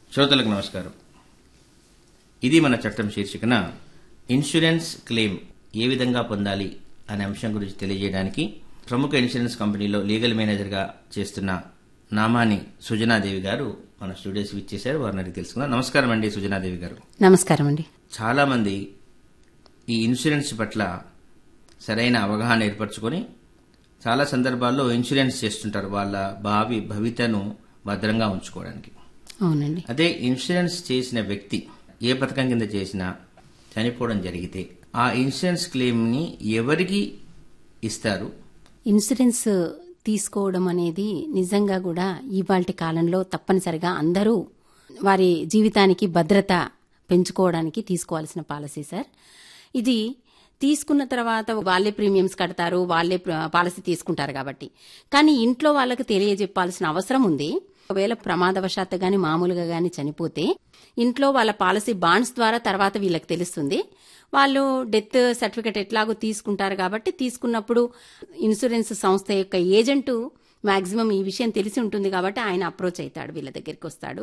శ్రోతలకు నమస్కారం ఇది మన చట్టం శీర్షికన ఇన్సూరెన్స్ క్లెయిమ్ ఏ విధంగా పొందాలి అనే అంశం గురించి తెలియజేయడానికి ప్రముఖ ఇన్సూరెన్స్ కంపెనీలో లీగల్ మేనేజర్గా చేస్తున్న నామాని సుజనాదేవి గారు మన స్టూడియోస్కి ఇచ్చేశారు వారిని అడిగి తెలుసుకుందాం నమస్కారం అండి సుజనాదేవి గారు నమస్కారం అండి చాలా మంది ఈ ఇన్సూరెన్స్ పట్ల సరైన అవగాహన ఏర్పరచుకొని చాలా సందర్భాల్లో ఇన్సూరెన్స్ చేస్తుంటారు వాళ్ళ భావి భవితను భద్రంగా ఉంచుకోవడానికి అవునండి అదే ఇన్సూరెన్స్ చేసిన వ్యక్తి ఏ పథకం కింద చేసినా చనిపోవడం జరిగితే ఆ ఇన్సూరెన్స్ క్లెయిమ్ ని ఎవరికి ఇస్తారు ఇన్సూరెన్స్ తీసుకోవడం అనేది నిజంగా కూడా ఇవాల్టి కాలంలో తప్పనిసరిగా అందరూ వారి జీవితానికి భద్రత పెంచుకోవడానికి తీసుకోవాల్సిన పాలసీ సార్ ఇది తీసుకున్న తర్వాత వాళ్ళే ప్రీమియమ్స్ కడతారు వాళ్ళే ప్ర- పాలసీ తీసుకుంటారు కాబట్టి కానీ ఇంట్లో వాళ్ళకి తెలియజెప్పాల్సిన అవసరం ఉంది ఒకవేళ ప్రమాదవశాత్తు గాని మామూలుగా గాని చనిపోతే ఇంట్లో వాళ్ళ పాలసీ బాండ్స్ ద్వారా తర్వాత వీళ్ళకి తెలుస్తుంది వాళ్ళు డెత్ సర్టిఫికెట్ ఎట్లాగో తీసుకుంటారు కాబట్టి తీసుకున్నప్పుడు ఇన్సూరెన్స్ సంస్థ యొక్క ఏజెంటు మాక్సిమం ఈ విషయం తెలిసి ఉంటుంది కాబట్టి ఆయన అప్రోచ్ అవుతాడు వీళ్ళ దగ్గరికి వస్తాడు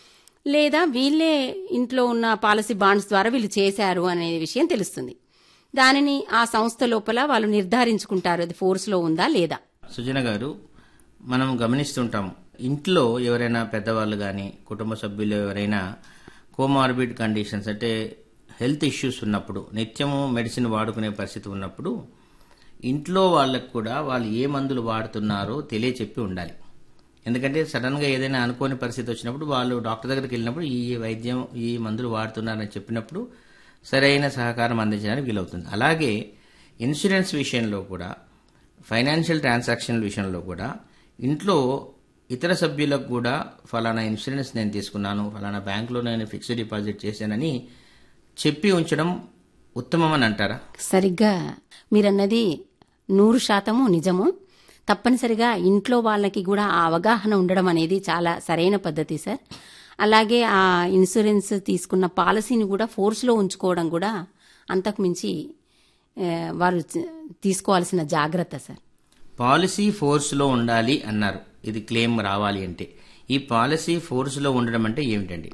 లేదా వీళ్ళే ఇంట్లో ఉన్న పాలసీ బాండ్స్ ద్వారా వీళ్ళు చేశారు అనే విషయం తెలుస్తుంది దానిని ఆ సంస్థ లోపల వాళ్ళు నిర్ధారించుకుంటారు అది ఫోర్స్లో ఉందా లేదా సుజన గారు మనం గమనిస్తుంటాం ఇంట్లో ఎవరైనా పెద్దవాళ్ళు కానీ కుటుంబ సభ్యులు ఎవరైనా కోమార్బిడ్ కండిషన్స్ అంటే హెల్త్ ఇష్యూస్ ఉన్నప్పుడు నిత్యము మెడిసిన్ వాడుకునే పరిస్థితి ఉన్నప్పుడు ఇంట్లో వాళ్ళకు కూడా వాళ్ళు ఏ మందులు వాడుతున్నారో తెలియచెప్పి ఉండాలి ఎందుకంటే సడన్ గా ఏదైనా అనుకోని పరిస్థితి వచ్చినప్పుడు వాళ్ళు డాక్టర్ దగ్గరికి వెళ్ళినప్పుడు ఈ వైద్యం ఈ మందులు వాడుతున్నారని చెప్పినప్పుడు సరైన సహకారం అందించడానికి వీలవుతుంది అలాగే ఇన్సూరెన్స్ విషయంలో కూడా ఫైనాన్షియల్ ట్రాన్సాక్షన్ విషయంలో కూడా ఇంట్లో ఇతర సభ్యులకు కూడా ఫలానా ఇన్సూరెన్స్ నేను తీసుకున్నాను ఫలానా బ్యాంకులో నేను ఫిక్స్డ్ డిపాజిట్ చేశానని చెప్పి ఉంచడం ఉత్తమమని అంటారా సరిగ్గా మీరన్నది నూరు శాతము నిజము తప్పనిసరిగా ఇంట్లో వాళ్ళకి కూడా ఆ అవగాహన ఉండడం అనేది చాలా సరైన పద్ధతి సార్ అలాగే ఆ ఇన్సూరెన్స్ తీసుకున్న పాలసీని కూడా ఫోర్స్లో ఉంచుకోవడం కూడా అంతకు మించి ఏ, వారు చ- తీసుకోవాల్సిన జాగ్రత్త సార్ పాలసీ ఫోర్స్లో ఉండాలి అన్నారు ఇది క్లెయిమ్ రావాలి అంటే ఈ పాలసీ ఫోర్స్లో ఉండడం అంటే ఏమిటండి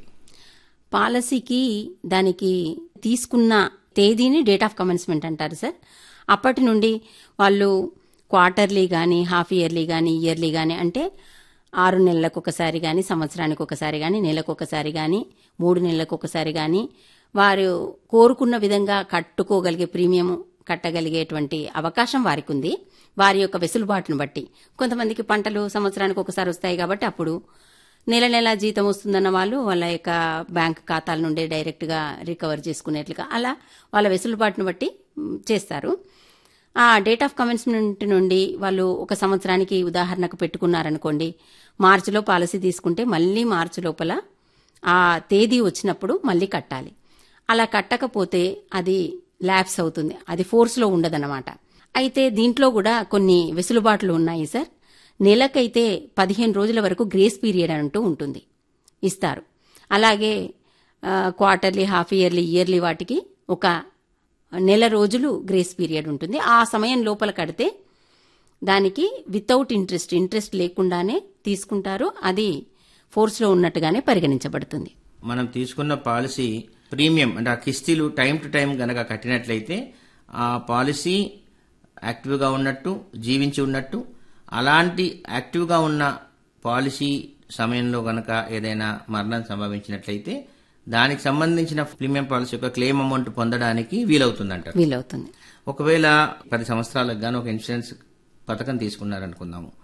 పాలసీకి దానికి తీసుకున్న తేదీని డేట్ ఆఫ్ కమెన్స్మెంట్ అంటారు సార్ అప్పటి నుండి వాళ్ళు క్వార్టర్లీ కానీ హాఫ్ ఇయర్లీ కానీ ఇయర్లీ కానీ అంటే ఆరు నెలలకు ఒకసారి కానీ సంవత్సరానికి ఒకసారి కానీ నెలకు ఒకసారి కానీ మూడు నెలలకు ఒకసారి కానీ వారు కోరుకున్న విధంగా కట్టుకోగలిగే ప్రీమియం కట్టగలిగేటువంటి అవకాశం వారికి ఉంది వారి యొక్క వెసులుబాటును బట్టి కొంతమందికి పంటలు సంవత్సరానికి ఒకసారి వస్తాయి కాబట్టి అప్పుడు నెల నెల జీతం వస్తుందన్న వాళ్ళు వాళ్ళ యొక్క బ్యాంక్ ఖాతాల నుండే డైరెక్ట్ గా రికవర్ చేసుకునేట్లుగా అలా వాళ్ళ వెసులుబాటును బట్టి మ్, చేస్తారు ఆ డేట్ ఆఫ్ కమెన్స్మెంట్ నుండి వాళ్ళు ఒక సంవత్సరానికి ఉదాహరణకు పెట్టుకున్నారనుకోండి మార్చిలో పాలసీ తీసుకుంటే మళ్ళీ మార్చి లోపల ఆ తేదీ వచ్చినప్పుడు మళ్ళీ కట్టాలి అలా కట్టకపోతే అది ల్యాప్స్ అవుతుంది అది ఫోర్స్లో ఉండదన్నమాట అయితే దీంట్లో కూడా కొన్ని వెసులుబాట్లు ఉన్నాయి సార్ నెలకైతే పదిహేను రోజుల వరకు గ్రేస్ పీరియడ్ అంటూ ఉంటుంది ఇస్తారు అలాగే ఆ, క్వార్టర్లీ హాఫ్ ఇయర్లీ ఇయర్లీ వాటికి ఒక నెల రోజులు గ్రేస్ పీరియడ్ ఉంటుంది ఆ సమయం లోపల కడితే దానికి వితౌట్ ఇంట్రెస్ట్ ఇంట్రెస్ట్ లేకుండానే తీసుకుంటారు అది ఫోర్స్లో ఉన్నట్టుగానే పరిగణించబడుతుంది మనం తీసుకున్న పాలసీ ప్రీమియం అంటే ఆ కిస్తీలు టైం టు టైం గనక కట్టినట్లయితే ఆ పాలసీ యాక్టివ్గా ఉన్నట్టు జీవించి ఉన్నట్టు అలాంటి యాక్టివ్గా ఉన్న పాలసీ సమయంలో గనక ఏదైనా మరణం సంభవించినట్లయితే దానికి సంబంధించిన ప్రీమియం పాలసీ యొక్క క్లెయిమ్ అమౌంట్ పొందడానికి వీలవుతుందంటారు వీలవుతుంది ఒకవేళ పది సంవత్సరాలకు గాను ఒక ఇన్సూరెన్స్ పథకం తీసుకున్నారనుకుందాము